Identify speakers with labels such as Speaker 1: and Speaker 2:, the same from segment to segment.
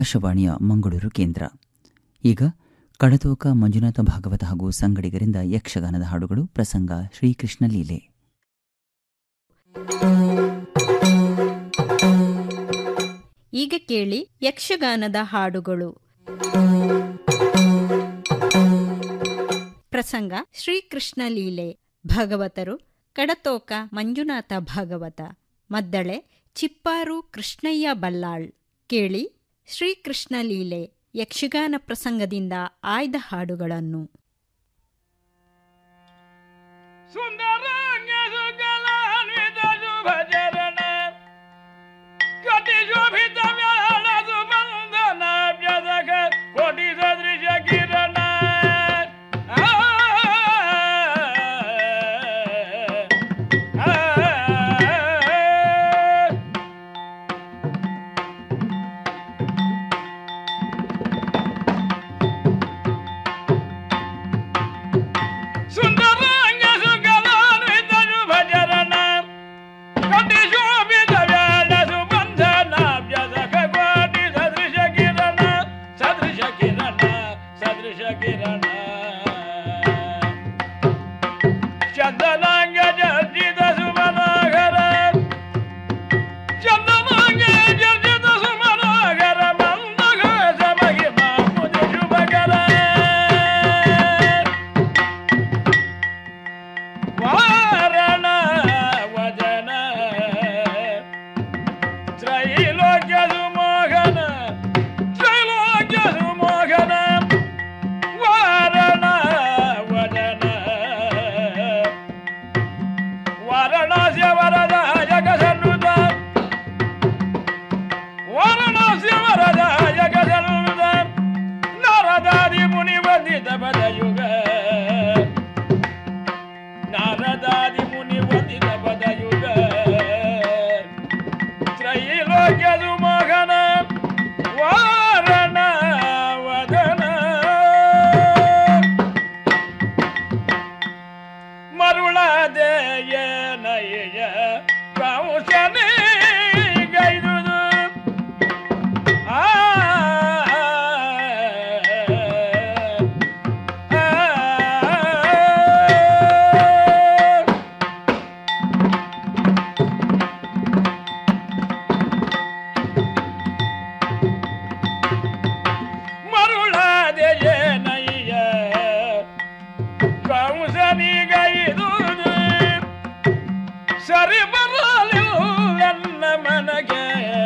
Speaker 1: ಆಕಾಶವಾಣಿಯ ಮಂಗಳೂರು ಕೇಂದ್ರ ಈಗ ಕಡತೋಕ ಮಂಜುನಾಥ ಭಾಗವತ ಹಾಗೂ ಸಂಗಡಿಗರಿಂದ ಯಕ್ಷಗಾನದ ಹಾಡುಗಳು ಪ್ರಸಂಗ ಶ್ರೀಕೃಷ್ಣ ಲೀಲೆ
Speaker 2: ಈಗ ಕೇಳಿ ಯಕ್ಷಗಾನದ ಹಾಡುಗಳು ಪ್ರಸಂಗ ಶ್ರೀಕೃಷ್ಣ ಲೀಲೆ ಭಾಗವತರು ಕಡತೋಕ ಮಂಜುನಾಥ ಭಾಗವತ ಮದ್ದಳೆ ಚಿಪ್ಪಾರು ಕೃಷ್ಣಯ್ಯ ಬಲ್ಲಾಳ್ ಕೇಳಿ ಶ್ರೀಕೃಷ್ಣ ಲೀಲೆ ಯಕ್ಷಗಾನ ಪ್ರಸಂಗದಿಂದ ಆಯ್ದ ಹಾಡುಗಳನ್ನು
Speaker 3: ಸುಂದರಾಂಗ ಸುಕಲಾನ್ವಿತ ಶುಭಚರಣ ಕೋಟಿ ಶೋಭಿತ ವ್ಯಾಳ ಸುಬಂಧನ ವ್ಯದಕ ಕೋಟಿ ಸದೃಶ ಕಿರಣ ಆ, ಆ, ಆ. ಸುಂದರಾಂಗ ಸುಕಲಾನ್ವಿತ ಶುಭಚರಣ ಕೋಟಿ ಶೋಭಿತ ವ್ಯಾಳ ಸುಬಂಧನ ವ್ಯದಕ ಕೋಟಿ ಸದೃಶ ಕಿರಣ ಸದೃಶ ಕಿರಣ ಸದೃಶ ಕಿರಣ ಚಂದನಾಂಗ ಜರ್ಜಿತ ಸುಮನಾಗರ ಚಂದನಾಂಗ ಜರ್ಜಿತ ಸುಮನಾಗರ ಮಂದಗ ಸಮಗಿಮ ಮುದ ಶುಭಕರ ವಾರಣ ವದನ ತ್ರೈಲೋಕ್ಯ ಸುಮೋಹನ ತ್ರೈಲೋಕ್ಯ ಸುಮೋಹನ ವಾರಣ ವದನ ವಾರಣಾಸ್ಯ ವರದ ಜಗಸನ್ನುತ ವಾರಣಾಸ್ಯ ವರದ ಜಗಸನ್ನುತ ನಾರದಾದಿ ಮುನಿ ವಂದಿತ ಪದಯುಗ ನಾರದಾದಿ ಮುನಿ ವಂದಿತ ಪದಯುಗ ತ್ರೈಲೋಕ್ಯದು ಮಗನ ವಾರಣ ವದನ ಮರುಳದೆಯ ನಯ ಕೌಶನೇ ಗೈದುದು ಆ ಮರುಳಾದೆಯೇನಯ್ಯ ಕಂಸನಿಗೈದುದು ಸರಿ ಬರಲಿಲ್ಲ ಮನಗೆ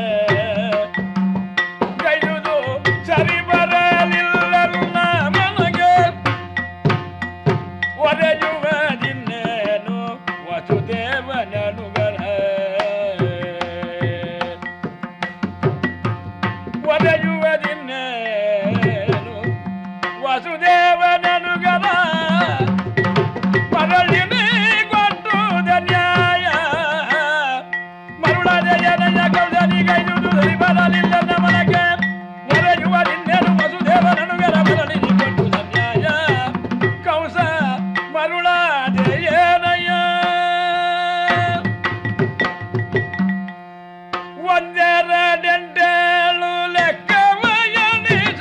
Speaker 3: ಗೈದುದು ಸರಿ ಬರಲಿಲ್ಲ ಮನಗೆ ಒರೆಯುವ ದಿನ್ನೇನು ವಸುದೇವನನುಗರ ಒರೆಯುವ ದಿನ್ನೇನು ವಸುದೇವನನುಗರ ಮರಳಿನಿ ಕೊಟ್ಟುದ ನ್ಯಾಯ ಮರುಳದೆಯನಯ್ಯ ಕೌಸನಿಗೈದುದು ಸರಿ ಬರಲಿಲ್ಲ ನಮನಗೆ ಒರೆಯುವ ದಿನ್ನೇನು ವಸುದೇವನನುಗರ ಮರಳಿನಿ ಕೊಟ್ಟುದ ನ್ಯಾಯ ಕಂಸ ಮರುಳಾದೆಯೇನಯ್ಯ ಒಂದೆರಡೆಂಟೇಳು ಲೆಕ್ಕವಯನಿಸಿದರೆ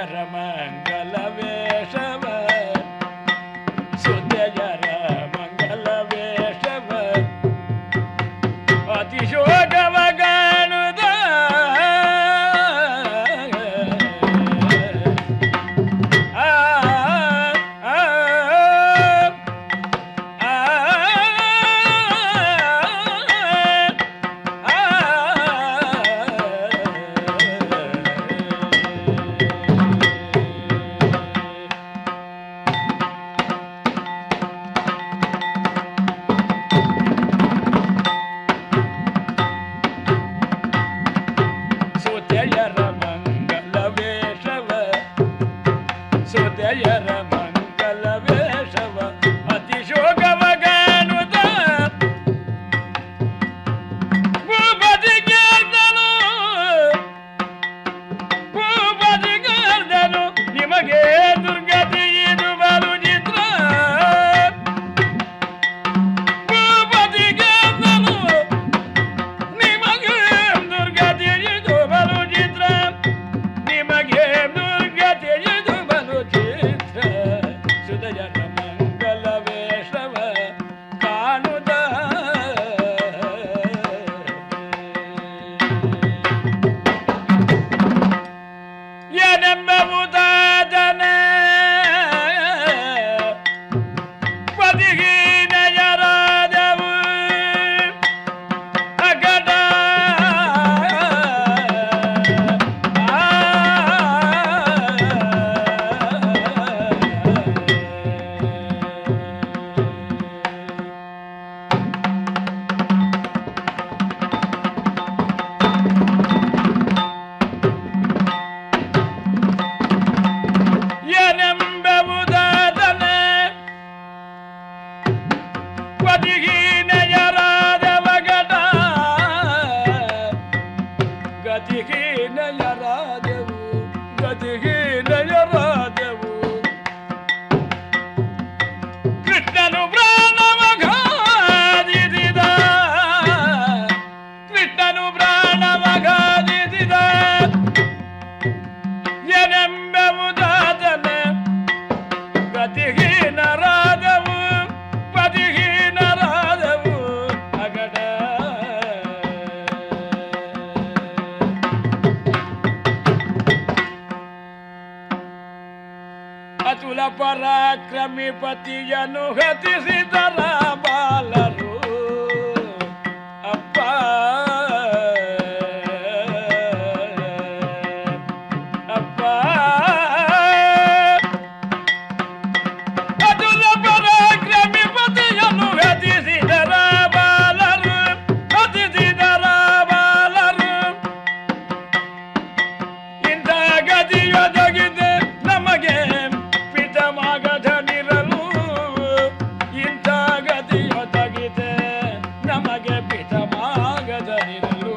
Speaker 3: ಸುತೆಯರ ಮಂಗಲ ವೇಷವ ಸುತೆಯರ ಮಂಗಲ ವೇಷವ ಅತಿಶೋಕವ ಕಾಣುದ ಆ ಆ ಸುತೆಯರ ಮಂಗಲ ವೇಷವ ಸುತೆಯರ ಮಂಗಲ ವೇಷವ ಅತಿಶೋಕವ ಕಾಣುತ್ತ ಭೂಪತಿಗೆದ್ದನು ಭೂಪತಿಗೆದ್ದನು ನಿಮಗೆ ದುರ್ಗತಿ ಇದು ಬಲು ಚಿತ್ರ ಭೂಪತಿಗೆದ್ದನು ನಿಮಗೆ ದುರ್ಗತಿ ಇದು ಬಲು ಚಿತ್ರ ನಿಮಗೆ ದುರ್ಗತಿ ಇದು ಬಲು ಚಿತ್ರ ಸುದಯನ ಮಂಗಲ ವೇಷವ ಕಾಣುದ ಎನೆಂಬುದಾದನ ಪದಿಗೀನಯರಾದವು ಅಗಡ ಎನೆಂಬುದಾದನ ಗತಿಹೀನಯರಾದವಗಡ ಗತಿಹೀನಯರಾದವು ಗತಿಹೀನಯರಾದವು ಕೃಷ್ಣನು ಪ್ರಾಣವಘಾದಿಸಿದ ಕೃಷ್ಣನು ಪ್ರಾಣವಘಾದಿಸಿದ ಎನೆಂಬುದಾದನ ಗತಿಹೀನರಾದವು ಪದಿಹೀನರಾದವು ಅಗಡ ಅತುಲ ಪರಾಕ್ರಮಿ ಪತಿಯನು ಹತಿಸಿದರ ಬಾಲರು ಅಪ್ಪ ಅಪ್ಪ ಅತುಲ ಪರಾಕ್ರಮಿ ಪತಿಯನ್ನು ಹತಿಸಿದರ ಬಾಲರು ಹತಿಸಿದರ ಬಾಲರು ಇಂಥ ಗತಿಯೊದಗಿದೆ ನಮಗೆ ಪಿತಮಾಗಧನಿರಲು ಇಂಥ ಗತಿಯೊದಗಿದೆ ನಮಗೆ ಪಿತಮಾಗಧನಿರಲು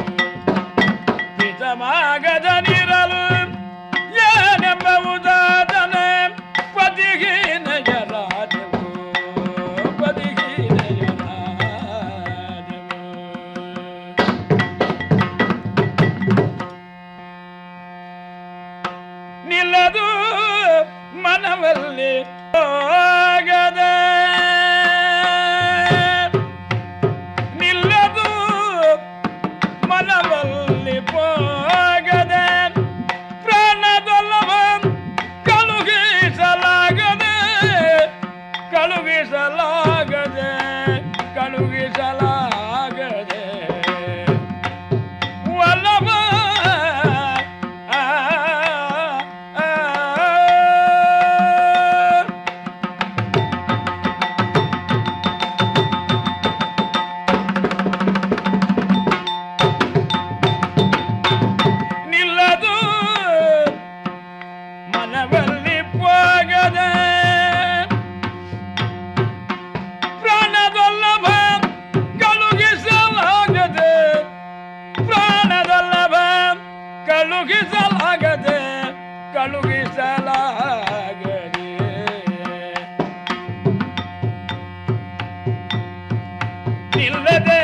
Speaker 3: ಪಿತಮಾಗಧನಿರಲು ಏನೆಂಬುದಾದನೆ ಪದಿಹೀನಯರಾದೆವು ಪದಿಹೀನಯರಾದೆವು ನಿಲ್ಲದು ಮನವಲ್ಲಿ ಹೋಗದೆ ನಿಲ್ಲದು ಮನವಲ್ಲಿ ಹೋಗದೆ ಪ್ರಾಣದೊಲ್ಲವ ಕಳುಹಿಸಲಾಗದೆ ಕಳುಹಿಸಲಾಗದೆ ಕಳುಹಿಸಲಾಗದೆ ಒಲವ ಆ, ಆ, ಆ. ನಿಲ್ಲದು ಮನವಲ್ಲಿ ಹೋಗದೆ ಪ್ರಾಣದೊಲ್ಲಭ ಕಳುಹಿಸಲಾಗದೆ ಪ್ರಾಣದಲ್ಲಭ ಕಳುಹಿಸಲಾಗದೆ ಕಳುಹಿಸಲಾಗದೆ ನಿಲ್ಲದೆ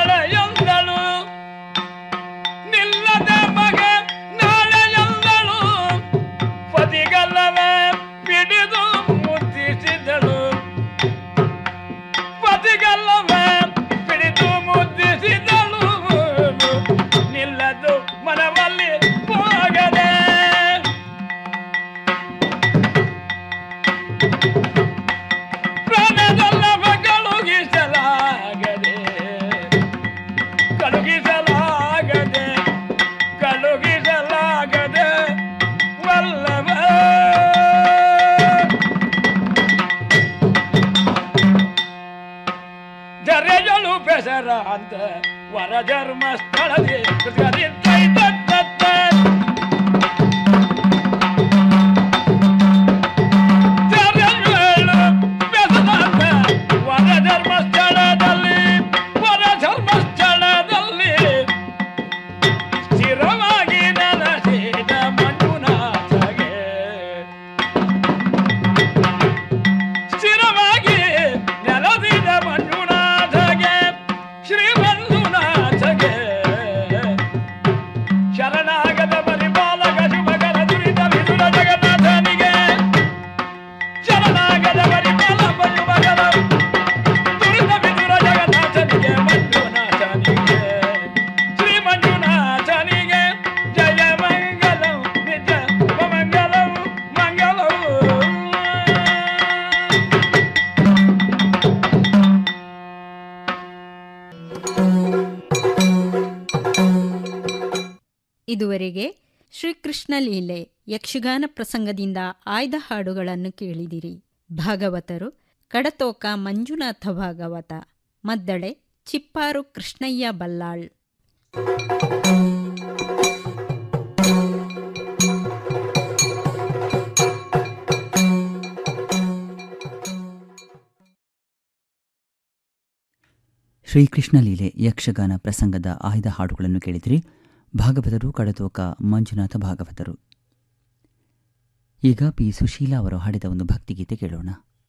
Speaker 3: ಮಗನಾಳೆಯೊಂದಳು ನಿಲ್ಲದೆ ಮಗ ನಾಳೆಯೊಂದಳು ಹೆಸರಾಂತ ವರ ಧರ್ಮಸ್ಥಳದಿ ಕೃತಿಗದಿದ್ದೈ ತತ್ತತ್ತ. ತೆರೆಗಳು ಬೆಸದಾಂತ ವರ ಧರ್ಮಸ್ಥಳದಲ್ಲಿ ವರ ಧರ್ಮಸ್ಥಳದಲ್ಲಿ ಸ್ಥಿರವಾಗಿ ನೆಲೆಸಿದ ಮಂಜುನಾಥಗೆ ಸ್ಥಿರವಾಗಿ ನೆಲದಿದ ಮಂಜುನಾಥಗೆ ಶ್ರೀ ಮಂಜುನಾಥಗೆ ಶರಣಾಗದ ಪರಿಪಾಲಕ ಶುಭಕರ ದುರಿತ ವಿದುರ ಜಗನ್ನಾಥನಿಗೆ ಶರಣಾಗದ ಪರಿಪಾಲಕ ಶುಭಕರ ದುರಿತ ವಿದುರ ಜಗನ್ನಾಥನಿಗೆ ಮಂಜುನಾಥನಿಗೆ ಶ್ರೀ ಮಂಜುನಾಥನಿಗೆ ಜಯ ಮಂಗಲಂ ನಿತ್ಯ ಮಂಗಲಂ ಮಂಗಲಂ
Speaker 2: ಇದುವರೆಗೆ ಶ್ರೀಕೃಷ್ಣ ಲೀಲೆ ಯಕ್ಷಗಾನ ಪ್ರಸಂಗದಿಂದ ಆಯ್ದ ಹಾಡುಗಳನ್ನು ಕೇಳಿದಿರಿ ಭಾಗವತರು ಕಡತೋಕ ಮಂಜುನಾಥ ಭಾಗವತ ಮದ್ದಳೆ ಚಿಪ್ಪಾರು ಕೃಷ್ಣಯ್ಯ ಬಲ್ಲಾಳ್
Speaker 1: ಶ್ರೀಕೃಷ್ಣ ಲೀಲೆ ಯಕ್ಷಗಾನ ಪ್ರಸಂಗದ ಆಯ್ದ ಹಾಡುಗಳನ್ನು ಕೇಳಿದಿರಿ ಭಾಗವತರು ಕಡತೋಕ ಮಂಜುನಾಥ ಭಾಗವತರು ಈಗ ಪಿ ಸುಶೀಲಾ ಅವರು ಹಾಡಿದ ಒಂದು ಭಕ್ತಿಗೀತೆ ಕೇಳೋಣ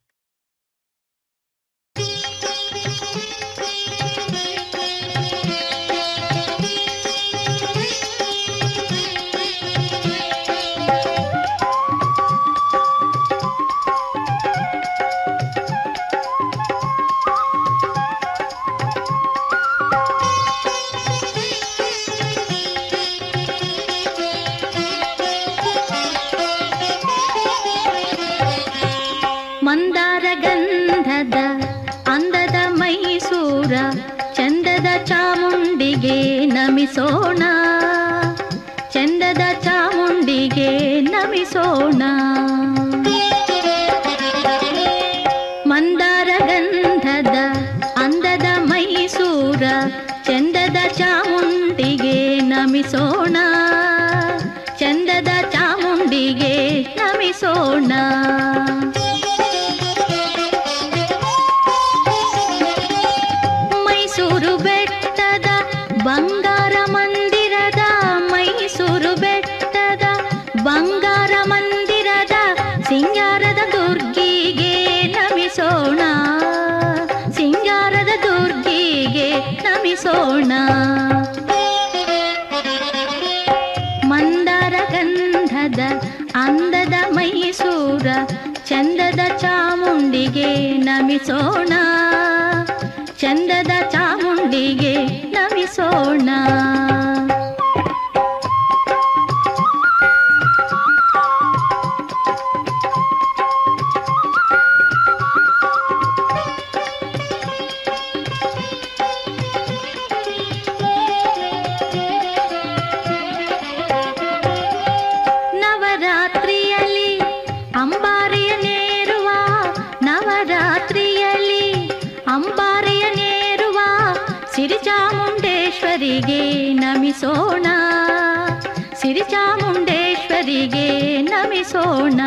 Speaker 4: ಮಂದಾರ ಗಂಧದ ಅಂದದ ಮೈಸೂರ ಚಂದದ ಚಾಮುಂಡಿಗೆ ನಮಿಸೋಣ ಚಂದದ ಚಾಮುಂಡಿಗೆ ನಮಿಸೋಣ ಮಂದಾರ ಗಂಧದ ಅಂದದ ಮೈಸೂರ ಚಂದದ ಚಾಮುಂಡಿಗೆ ನಮಿಸೋಣ ಚಂದದ ಚಾಮುಂಡಿಗೆ ನಮಿಸೋಣ ಮೈಸೂರು ಬೆಟ್ಟದ ಬಂಗಾರ ಮಂದಿರದ ಮೈಸೂರು ಬೆಟ್ಟದ ಬಂಗಾರ ಮಂದಿರದ ಸಿಂಗಾರದ ದುರ್ಗಿಗೆ ನಮಿಸೋಣ ಸಿಂಗಾರದ ದುರ್ಗಿಗೆ ನಮಿಸೋಣ ಮಂದಾರ ಗಂಧದ ಅಂದದ ಮೈಸೂರ ಚಂದದ ಚಾಮುಂಡಿಗೆ ನಮಿಸೋಣ ಚಂದದ ಚಾಮುಂಡಿಗೆ ನಮಿಸೋಣ ನವರಾತ್ರಿಯಲ್ಲಿ ಅಂಬಾರಿಯ ನೇರುವ ನವರಾತ್ರಿಯಲ್ಲಿ ಅಂಬಾರಿಯ ನೇರುವ ಸಿರಿಚಾಮುಂಡೇಶ್ವರಿಗೆ ನಮಿಸೋಣ ಸಿರಿಚಾಮುಂಡೇಶ್ವರಿಗೆ ನಮಿಸೋಣ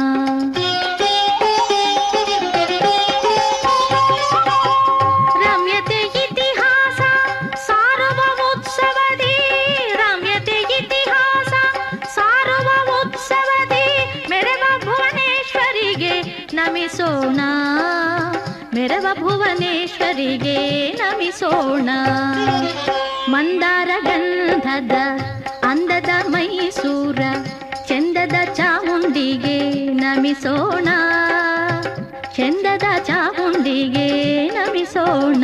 Speaker 4: ರಮ್ಯತೆ ಇತಿಹಾಸ ಸಾರುವ ಉತ್ಸವದಿ ರಮ್ಯತೆ ಇತಿಹಾಸ ಸಾರುವ ಉತ್ಸವದಿ ಮೆರವ ಭುವನೇಶ್ವರಿಗೆ ನಮಿಸೋಣ ಮೆರವ ಭುವನೇಶ್ವರಿಗೆ ನಮಿಸೋಣ ಮಂದಾರ ಗಂಧದ ಅಂದದ ಮೈಸೂರ ಚಂದದ ಚಾಮುಂಡಿಗೆ ನಮಿಸೋಣ ಚಂದದ ಚಾಮುಂಡಿಗೆ ನಮಿಸೋಣ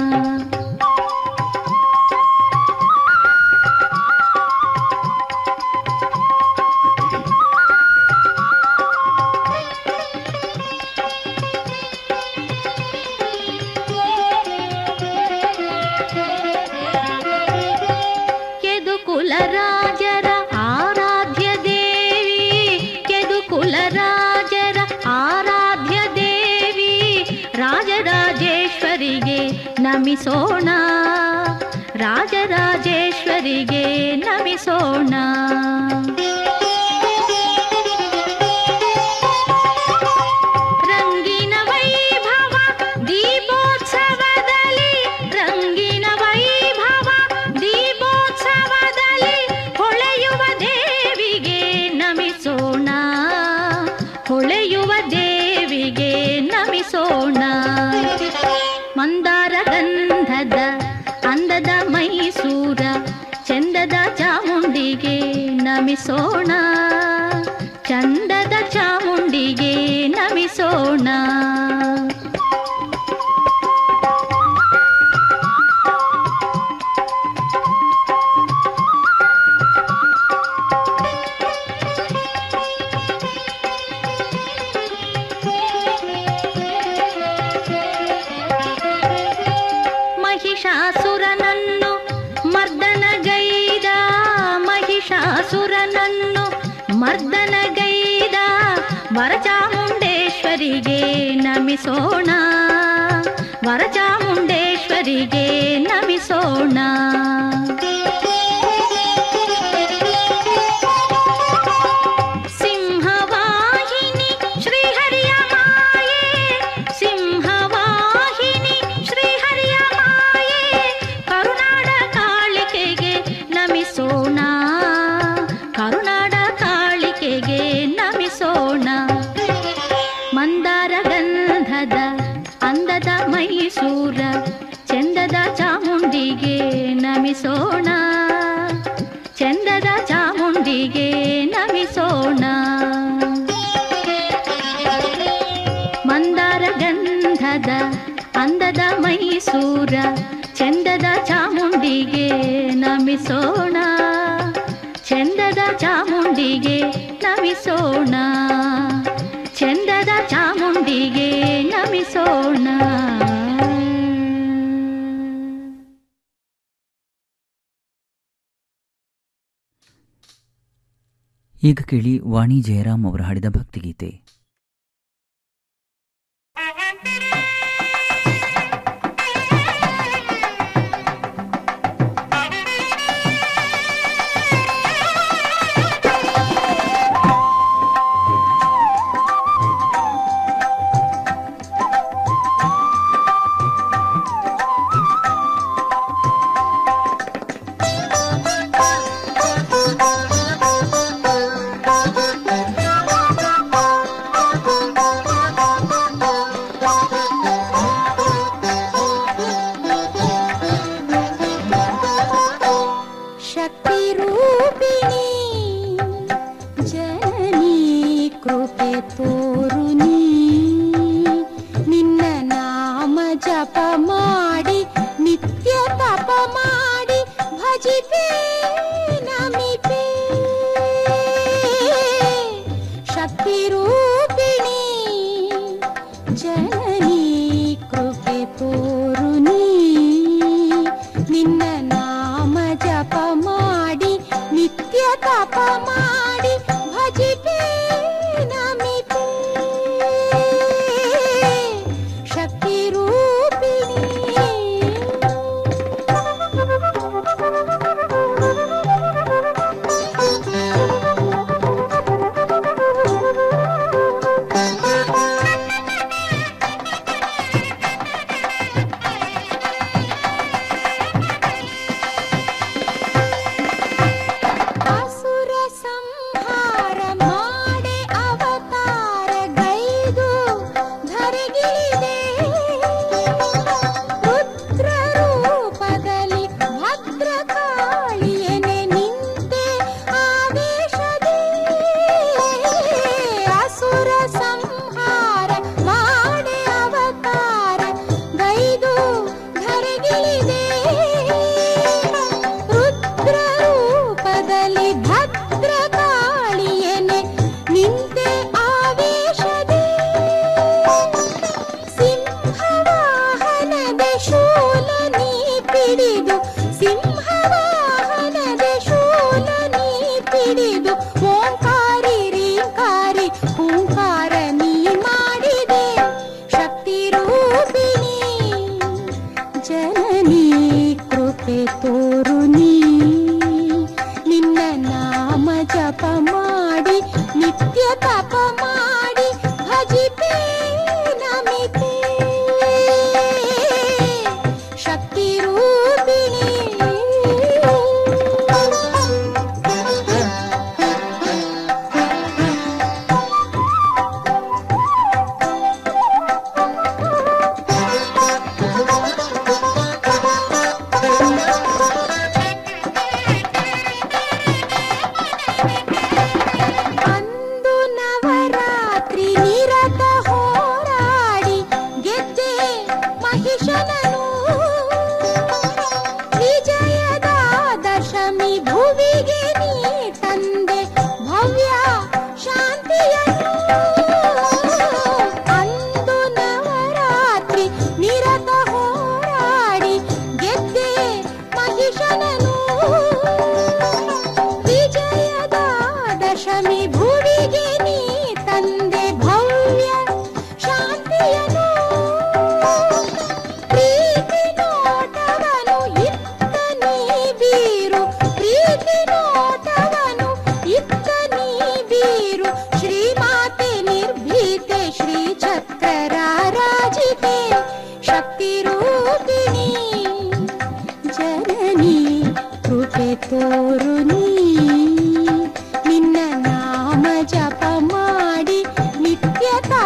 Speaker 4: ಕೆದುಕುಲ ರಾಜರ ಆರಾಧ್ಯ ದೇವಿ ಕೆದುಕುಲ ರಾಜರ ನಮಿಸೋಣ ರಾಜರಾಜೇಶ್ವರಿಗೆ ನಮಿಸೋಣ ರಂಗಿನ ವೈಭವ ದೀಪೋತ್ಸವದಲ್ಲಿ ರಂಗಿನ ವೈಭವ ದೀಪೋತ್ಸವದಲ್ಲಿ ಹೊಳೆಯುವ ದೇವಿಗೆ ನಮಿಸೋಣ ಹೊಳೆಯುವ ದೇವಿಗೆ ನಮಿಸೋಣ ಮಂದಾರ ಗಂಧದ ಅಂದದ ಮೈಸೂರ ಚಂದದ ಚಾಮುಂಡಿಗೆ ನಮಿಸೋಣ ಚಂದದ ಚಾಮುಂಡಿಗೆ ನಮಿಸೋಣ ಮಹಿಷಾಸುರನನ್ನು ಮರ್ದನಗೈದ ಮಹಿಷಾಸುರನನ್ನು ಮರ್ದನಗೈದ ವರಚಾಮುಂಡೇಶ್ವರಿಗೆ ನಮಿಸೋಣ ವರಚಾಮುಂಡೇಶ್ವರಿಗೆ ನಮಿಸೋಣ ಸಿಂಹವಾಹಿನಿ ಶ್ರೀಹರಿಯ ಮಾಯೆ ಸಿಂಹವಾಹಿನಿ ಶ್ರೀಹರಿಯ ಮಾಯೆ ಕರುನಾಡ ಕಾಳಿಕೆಗೆ ನಮಿಸೋಣ ಕರುನಾಡ ಕಾಳಿಕೆಗೆ ನಮಿಸೋಣ ಮಂದಾರ ಗಂಧದ ಅಂದದ ಮೈಸೂರ ಚಂದದ ಚಾಮುಂಡಿಗೆ ನಮಿಸೋಣ ಚಂದದ ಚಾಮುಂಡಿಗೆ ನಮಿಸೋಣ ಮಂದಾರ ಗಂಧದ ಅಂದದ ಮೈಸೂರ ಚಂದದ ಚಾಮುಂಡಿಗೆ ನಮಿಸೋಣ ಚಂದದ ಚಾಮುಂಡಿಗೆ ನಮಿಸೋಣ ಚಂದದ ಚಾಮುಂಡಿಗೆ ನಮಿಸೋಣ
Speaker 1: ಈಗ ಕೇಳಿ ವಾಣಿ ಜಯರಾಮ್ ಅವರು ಹಾಡಿದ ಭಕ್ತಿಗೀತೆ
Speaker 5: ಶಕ್ತಿರೂಪಿಣಿ ಜನನಿ ಕೃಪೆ ತೋರು ನೀ ನಿನ್ನ ನಾಮ ಜಪ ಮಾಡಿ ನಿತ್ಯ ತಪ ಮಾಡಿ ಭಜಿಪೆ ನಮಿಪೆ ಶಕ್ತಿರೂಪಿಣಿ ಜನನಿ ಕೃಪೆ ತೋರು ನೀ ನಿನ್ನ ನಾಮ ಜಪ ಮಾಡಿ ನಿತ್ಯ ತಪ ಮಾಡಿ ಭಜಿಪೆ ನಮಿಪೆ ಶಕ್ತಿ ರೂಪಿಣಿ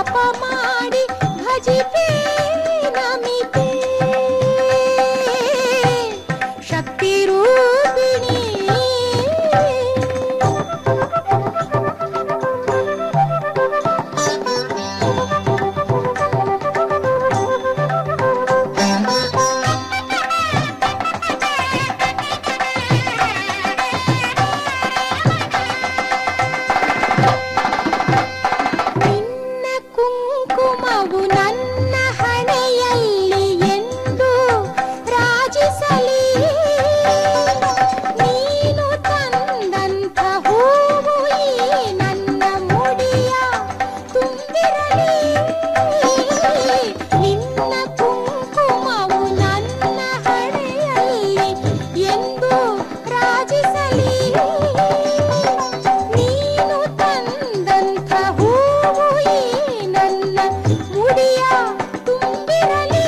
Speaker 5: ತಪ ಮಾಡಿ ಭಜಿಪೆ ನಮಿತೆ ಶಕ್ತಿ ರೂಪಿಣಿ ನಿನ್ನ ಕುಂಕುಮವು ನನ್ನ ಹಣೆಯಲ್ಲಿ ಎಂದು ರಾಜಿಸಲಿ ನೀನು ತಂದಂಥ ಹೂವು ಈ ನನ್ನ ಮುಡಿಯ ತುಂಬಿರಲಿ ನಿನ್ನ ಕುಂಕುಮವು ನನ್ನ ಹಣೆಯಲ್ಲಿ ಎಂದು ರಾಜಿಸಲಿ ನೀನು ತಂದಂಥ ಹೂವು ಈ ನನ್ನ ಮುಡಿಯ ತುಂಬಿರಲಿ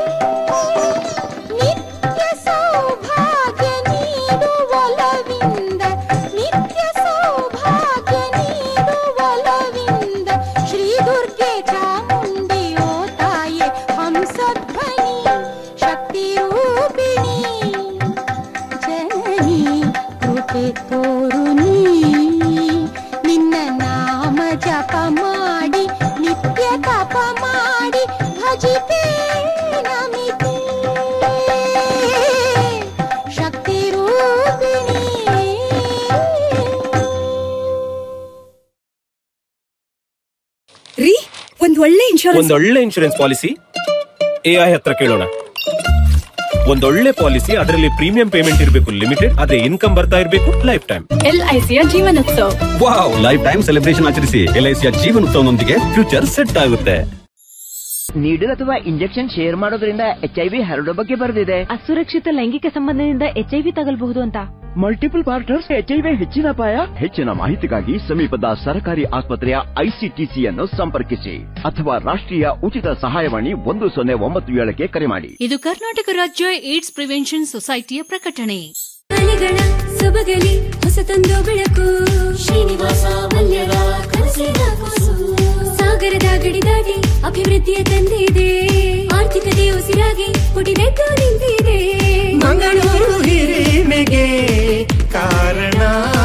Speaker 5: ನಿತ್ಯ ಸೌಭಾಗ್ಯ ನೀಡುವಲವಿಂದ ನಿತ್ಯ ಸೌಭಾಗ್ಯ ನೀಡುವಲವಿಂದ ಶ್ರೀ ದುರ್ಗೆ ಚಾಮುಂಡಿಯೋ ತಾಯೆ ಹಂಸಧ್ವನಿ ಶಕ್ತಿ ರೂಪಿಣಿ ಜನನಿ ಕೃಪೆ ತೋರು ನೀ ನಿನ್ನ ನಾಮ ಜಪ ಮಾಡಿ ನಿತ್ಯ ತಪ ಮಾಡಿ ಭಜಿಪೆ ನಮಿತೆ ಶಕ್ತಿ ರೂಪಿಣಿ
Speaker 6: ರೀ ಒಂದ್ ಒಳ್ಳೆ ಇನ್ಶೂರೆನ್ಸ್
Speaker 7: ಒಂದೊಳ್ಳೆ ಇನ್ಶೂರೆನ್ಸ್ ಪಾಲಿಸಿ ಎಐ ಹತ್ರ ಕೇಳೋಣ ಒಂದೊಳ್ಳೆ ಪಾಲಿಸಿ ಅದರಲ್ಲಿ ಪ್ರೀಮಿಯಂ ಪೇಮೆಂಟ್ ಇರಬೇಕು ಲಿಮಿಟೆಡ್ ಅದೇ ಇನ್ಕಮ್ ಬರ್ತಾ ಇರಬೇಕು ಲೈಫ್ ಟೈಮ್
Speaker 6: ಎಲ್ಐಸಿಯ ಜೀವನೋತ್ಸವ
Speaker 8: ವಾವ್ ಲೈಫ್ ಟೈಮ್ ಸೆಲೆಬ್ರೇಷನ್ ಆಚರಿಸಿ ಎಲ್ಐಸಿಯ ಜೀವನೋತ್ಸವನೊಂದಿಗೆ ಫ್ಯೂಚರ್ ಸೆಟ್ ಆಗುತ್ತೆ
Speaker 9: ನೀಡಲ್ ಅಥವಾ ಇಂಜೆಕ್ಷನ್ ಶೇರ್ ಮಾಡೋದ್ರಿಂದ ಎಚ್ ಐ ವಿ ಹರಡೋ ಬಗ್ಗೆ ಬರೆದಿದೆ
Speaker 10: ಅಸುರಕ್ಷಿತ ಲೈಂಗಿಕ ಸಂಬಂಧದಿಂದ ಎಚ್ಐವಿ ತಗಲ್ಬಹುದು ಅಂತ
Speaker 9: multiple partners H I V ಹೆಚ್ಚಿನ ಅಪಾಯ
Speaker 8: ಹೆಚ್ಚಿನ ಮಾಹಿತಿಗಾಗಿ ಸಮೀಪದ ಸರ್ಕಾರಿ ಆಸ್ಪತ್ರೆಯ ಐಸಿಟಿಸಿಯನ್ನು ಸಂಪರ್ಕಿಸಿ ಅಥವಾ ರಾಷ್ಟ್ರೀಯ ಉಚಿತ ಸಹಾಯವಾಣಿ ಒಂದು ಸೊನ್ನೆ ಒಂಬತ್ತು ಏಳಕ್ಕೆ ಕರೆ ಮಾಡಿ
Speaker 10: ಇದು ಕರ್ನಾಟಕ ರಾಜ್ಯ ಏಡ್ಸ್ ಪ್ರಿವೆನ್ಷನ್ ಸೊಸೈಟಿಯ ಪ್ರಕಟಣೆ ಅಲೆಗಳ ಸೊಬಗಲಿ ಹೊಸತೊಂದು ಬೆಳಕು ಶ್ರೀನಿವಾಸ ಮಲ್ಯರ ಕನಸಿನ ಕೂಸು ಸಾಗರದ ಗಡಿ ದಾಟಿ ಅಭಿವೃದ್ಧಿಯ ತಂದಿದೆ ಆರ್ಥಿಕತೆ ಉಸಿರಾಗಿ ಪುಟಿದೆದ್ದು ನಿಂತಿದೆ
Speaker 3: ಮಂಗಳೂರು ಹಿರಿಮೆಗೆ ಕಾರಣ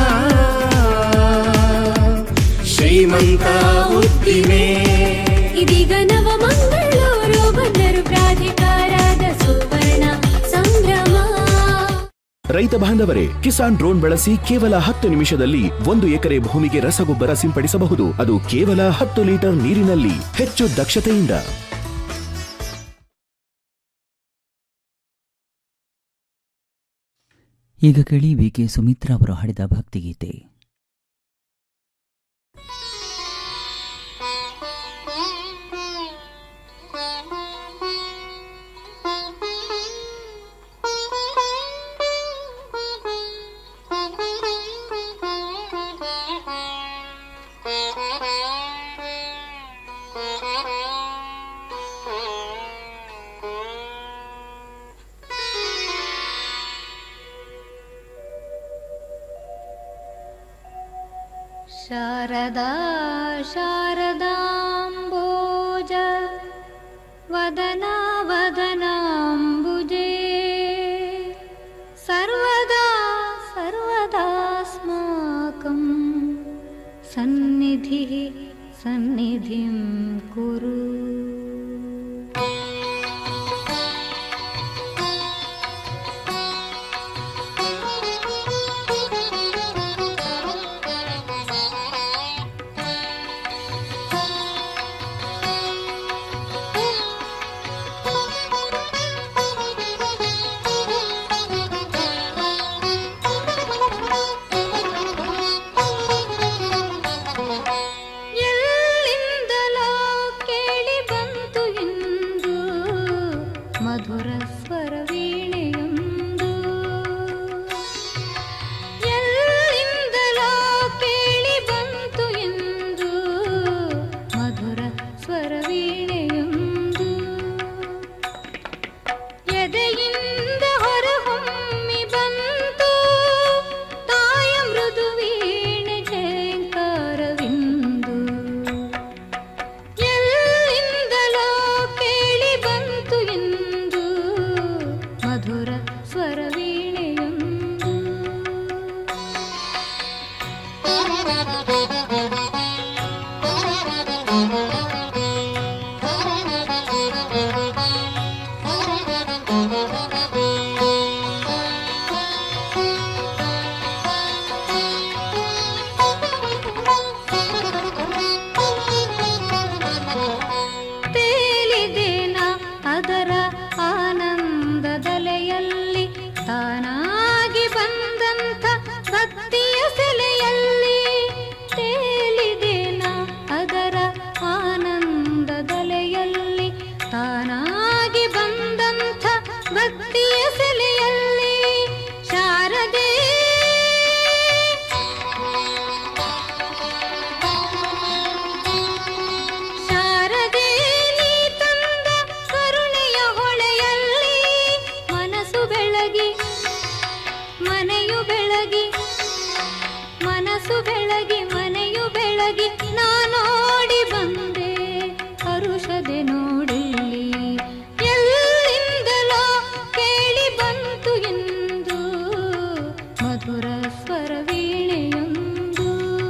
Speaker 3: ಶ್ರೀಮಂತ ಉದ್ದಿಮೆ
Speaker 10: ಇದೀಗ ನವ ಮಂಗಳೂರು ಬಂದರು ಪ್ರಾಧಿಕಾರದ ಸುವರ್ಣ ಸಂಭ್ರಮ
Speaker 11: ರೈತ ಬಾಂಧವರೇ ಕಿಸಾನ್ ಡ್ರೋನ್ ಬಳಸಿ ಕೇವಲ ಹತ್ತು ನಿಮಿಷದಲ್ಲಿ ಒಂದು ಎಕರೆ ಭೂಮಿಗೆ ರಸಗೊಬ್ಬರ ಸಿಂಪಡಿಸಬಹುದು ಅದು ಕೇವಲ ಹತ್ತು ಲೀಟರ್ ನೀರಿನಲ್ಲಿ ಹೆಚ್ಚು ದಕ್ಷತೆಯಿಂದ
Speaker 1: ಈಗ ಕೇಳಿ ವಿ ಕೆ ಸುಮಿತ್ರಾ ಅವರು ಹಾಡಿದ ಭಕ್ತಿಗೀತೆ
Speaker 4: ಶಾರದಾ ಶಾರದಾಂಬೋಜ ವದನಾ ವದನಾಂಬುಜೆ ಸರ್ವದಾ ಸರ್ವದಾಸ್ಮಾಕಂ ಸನ್ನಿಧಿಃ ಸನ್ನಿಧಿಂ ಕುರು ಎಲ್ಲಿಂದಲೋ ಕೇಳಿ ಬಂತು ಇಂದು ಮಧುರ ಸ್ವರ ವೀಣೆಯೊಂದು ಎಲ್ಲಿಂದಲೋ ಕೇಳಿ ಬಂತು ಇಂದು ಮಧುರ ಸ್ವರ ವೀಣೆಯೊಂದು ಎದೆಯಿಂದ ಹೊರಹೊಮ್ಮಿ ಬಂತು ತಾಯ ಮೃದು ವೀಣೆ ಝೇಂಕಾರವಿಂದು ಸಂತೋಷದೆ ನೋಡಿಲ್ಲಿ ಎಲ್ಲಿಂದಲೋ ಕೇಳಿ ಬಂತು ಎಂದು ಮಧುರ ಸ್ವರ ವೀಣೆಯೊಂದು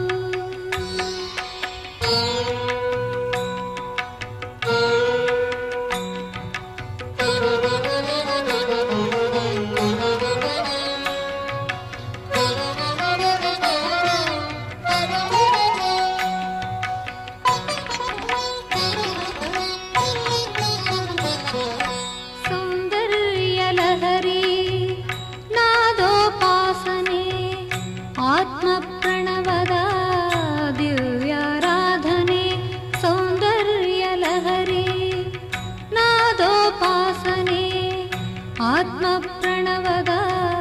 Speaker 4: ಸೌಂದರ್ಯ ಲಹರಿ ನಾದೋಪಾಸನೆ ಆತ್ಮ ಪ್ರಣವದ ದಿವ್ಯಾರಾಧನೆ ಸೌಂದರ್ಯ ಲಹರಿ ನಾದೋಪಾಸನೆ ಆತ್ಮ ಪ್ರಣವದ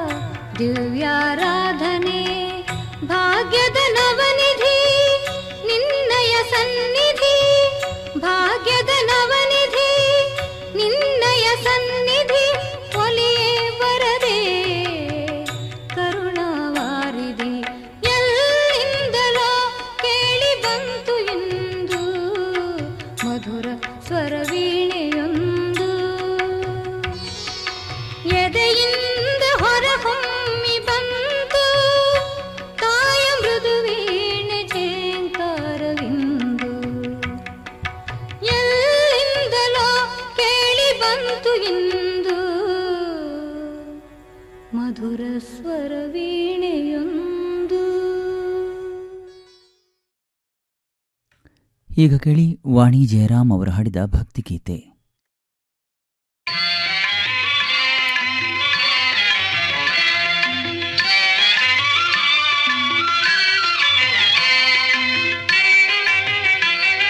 Speaker 4: ದಿವ್ಯಾರಾಧನೆ ಭಾಗ್ಯದ ನವನಿಧಿ ನಿನ್ನಯ ಸನ್ನಿಧಿ ಭಾಗ್ಯದ ನವನಿಧಿ ನಿನ್ನಯ ಸನ್ನಿಧಿ ಒಲಿಯೇ ಬರದೆ ಕರುಣಾವಾರಿದಿ ಎಲ್ಲಿಂದಲೋ ಕೇಳಿ ಬಂತು ಎಂದು ಮಧುರ ಸ್ವರ ವೀಣೆಯೊಂದು ಎದೆಯಿಂದ ಹೊರಹೊಮ್ಮಿ ಬಂತು ತಾಯ ಮೃದು ವೀಣೆ ಝೇಂಕಾರವಿಂದು ಎಲ್ಲಿಂದಲೋ ಕೇಳಿ ಬಂತು ಎಂದು ಮಧುರ ಸ್ವರ ವೀಣೆಯೊಂದು
Speaker 1: ಈಗ ಕೇಳಿ ವಾಣಿ ಜಯರಾಮ್ ಅವರು ಹಾಡಿದ ಭಕ್ತಿಗೀತೆ